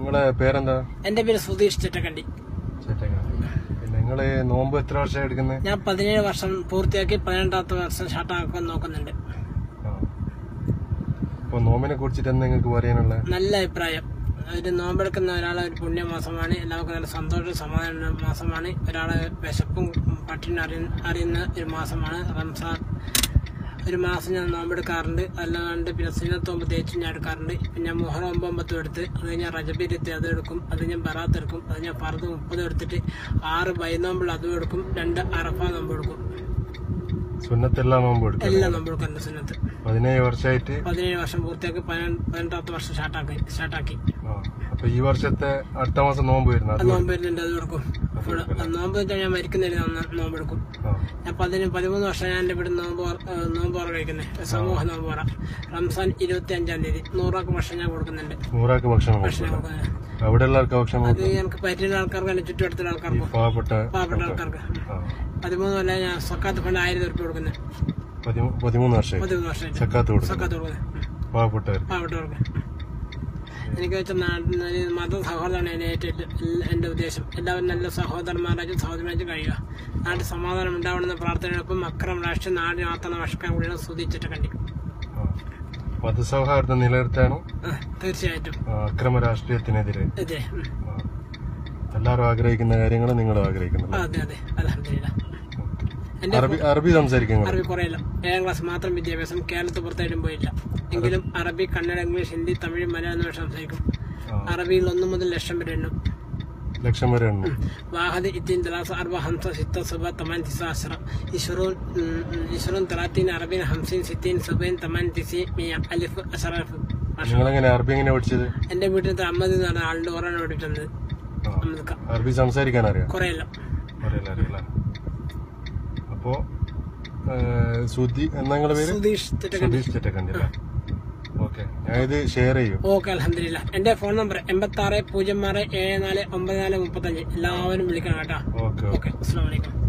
നിങ്ങളെ പേരെന്താ എന്റെ പേര് സുധീഷ് ചിറ്റക്കണ്ടി ചേട്ടങ്ങാടി പിന്നെ നിങ്ങള് നോമ്പ് എത്ര വർഷം എടുക്കുന്നത് ഞാൻ പതിനേഴ് വർഷം പൂർത്തിയാക്കി പതിനെട്ടാമത്തെ വർഷം ഷാർട്ടാക്കാൻ നോക്കുന്നുണ്ട് അപ്പൊ നോമ്പിനെ കുറിച്ചിട്ട് എന്താ നിങ്ങൾക്ക് പറയാനുള്ള നല്ല അഭിപ്രായം ഒരു നോമ്പെടുക്കുന്ന ഒരാളെ ഒരു പുണ്യമാസമാണ് എല്ലാവർക്കും നല്ല സന്തോഷ സമാധാന മാസമാണ് ഒരാളെ വിശപ്പും പട്ടിണി അറിയ അറിയുന്ന ഒരു മാസമാണ് റംസാൻ ഒരു മാസം ഞാൻ നോമ്പെടുക്കാറുണ്ട് അല്ലാണ്ട് പിന്നെ സിനത്തോമ്പ് തേച്ച് ഞാൻ എടുക്കാറുണ്ട് പിന്നെ മുഹറം ഒമ്പമ്പത്തും എടുത്ത് അത് ഞാൻ റജബിരുത്തി അതും എടുക്കും അത് ഞാൻ ബറാത്ത് എടുക്കും അത് ഞാൻ പറത് മുപ്പതും എടുത്തിട്ട് ആറ് ബൈനോമ്പിൾ അതും എടുക്കും രണ്ട് അറഫ നോമ്പ് എടുക്കും സുന്നത്തെല്ലാം നോമ്പ് എടുക്കും എല്ലാം നോമ്പ് എടുക്കാറുണ്ട് സുന്നത്ത് പതിനേഴ് വർഷമായിട്ട് പതിനേഴ് വർഷം പൂർത്തിയാക്കി പതിനെ- പതിനെട്ടാമത്തെ വർഷം സ്റ്റാർട്ടാക്കി സ്റ്റാർട്ടാക്കി ആ. അപ്പൊ ഈ വർഷത്തെ അടുത്ത മാസം നോമ്പ് വരുന്നു അത് നോമ്പ് വരുന്നുണ്ട് അത് കൊടുക്കും അപ്പോൾ നോമ്പ് വെച്ചാൽ ഞാൻ മരിക്കുന്നില്ല നോമ്പ് എടുക്കും ആ. ഞാൻ പതിന് പതിമൂന്ന് വർഷം ഞാൻ എൻ്റെ ഇവിടെ നോമ്പ് ഓർ- ഏഹ് നോമ്പ് ഓർ കഴിക്കുന്നത് സമൂഹ നോമ്പ് പറ റംസാൻ ഇരുപത്തി അഞ്ചാം തീയതി നൂറാക്ക് ഭക്ഷണം ഞാൻ കൊടുക്കുന്നുണ്ട് നൂറാക്ക് ഭക്ഷണം ഭക്ഷണം കൊടുക്കും കൊടുക്കുന്നത് അവിടെ എല്ലാവർക്കും ഭക്ഷണം അത് ഞങ്ങൾക്ക് പറ്റുന്ന ആൾക്കാർക്ക് എൻ്റെ ചുറ്റുവട്ടത്തുള്ള ആൾക്കാർക്കും പാവപ്പെട്ട പാവപ്പെട്ട ആൾക്കാർക്ക് ആ. പതിമൂന്ന് കൊല്ലം ഞാൻ സക്കാത്ത് ഫണ്ട് ആയിരം ഉറുപ്പ് കൊടുക്കുന്നത് പതിമൂ- പതിമൂന്ന് വർഷമായി പതിമൂന്ന് വർഷമായിട്ട് സക്കാത്ത് കൊടുക്കും സക്കാത്ത് കൊടുക്കുന്നത് പാവപ്പെട്ടവർ പാവപ്പെട്ടവർക്ക് എനിക്ക് വെച്ച നാട്ടിൽ മത സൗഹാർദ്ദമാണ് എൻ്റെ ഏറ്റവും എല്ലാ- എൻ്റെ ഉദ്ദേശം എല്ലാവരും നല്ല സഹോദരന്മാരായിട്ടും സഹോദരമായിട്ടും കഴിയുക നാട്ടിൽ സമാധാനം ഉണ്ടാവണമെന്ന പ്രാർത്ഥനയോടൊപ്പം അക്രമം രാഷ്ട്രീയ നാടിനെ മാത്രം നമസ്കാരം കൂടിയാണ് സ്തുതിച്ചിട്ട് കണ്ടി ആ. മതസൗഹാർദ്ദം നിലനിർത്താനും തീർച്ചയായിട്ടും ആ, അക്രമ രാഷ്ട്രീയത്തിനെതിരെ അതെ ഉം. ആ. എല്ലാവരും ആഗ്രഹിക്കുന്ന കാര്യങ്ങൾ നിങ്ങളും ആഗ്രഹിക്കുന്നുണ്ട് ആ, അതെ അതെ അലഹമില്ല എൻ്റെ അറബി അറബി സംസാരിക്കുന്നു അറബി കുറയില്ല ഏഴാം ക്ലാസ് മാത്രം വിദ്യാഭ്യാസം കേരളത്തിൽ പുറത്തായിട്ടും പോയില്ല എങ്കിലും അറബി കന്നഡ ഇംഗ്ലീഷ് ഹിന്ദി തമിഴ് മലയാളം ഭാഷ സംസാരിക്കും ആ. അറബിയിൽ ഒന്ന് മുതൽ ലക്ഷം വരെ എണ്ണും ലക്ഷം വരെ ഉണ്ട് واحد اثنين ثلاثة أربعة خمسة ستة سبعة ثمانية تسعة عشرة عشرون عشرون ثلاثين أربعين خمسين ستين سبعين ثمانية تسعين مية ألف عشرة ألف മാഷാ. നിങ്ങളെങ്ങനെ അറബി എങ്ങനെ പഠിച്ചത് എൻ്റെ വീട്ടിൽ അമ്മദ് എന്ന് പറഞ്ഞ ആളുടെ ഓറാണ് പഠിപ്പിച്ചത് ആ. അമ്മദ്ക്ക അറബി സംസാരിക്കാൻ അറിയാം കുറേയല്ല അറിയില്ല അറിയില്ല അപ്പോ ഏ, സുധി എന്നാ നിങ്ങളുടെ പേര് സുധീഷ് തിട്ടക്കണ്ടി സുധീഷ് ചെറ്റക്കണ്ടില്ല ഓക്കെ ഞാൻ ഇത് ഷെയർ ചെയ്യും ഓക്കെ അലഹമില്ല എൻ്റെ ഫോൺ നമ്പർ എൺപത്തി ആറ് പൂജ്യം ആറ് ഏഴ് നാല് ഒമ്പത് നാല് മുപ്പത്തഞ്ച് എല്ലാവരും വിളിക്കണം കേട്ടോ ഓക്കെ ഓക്കെ അസ്സാം വലൈക്കും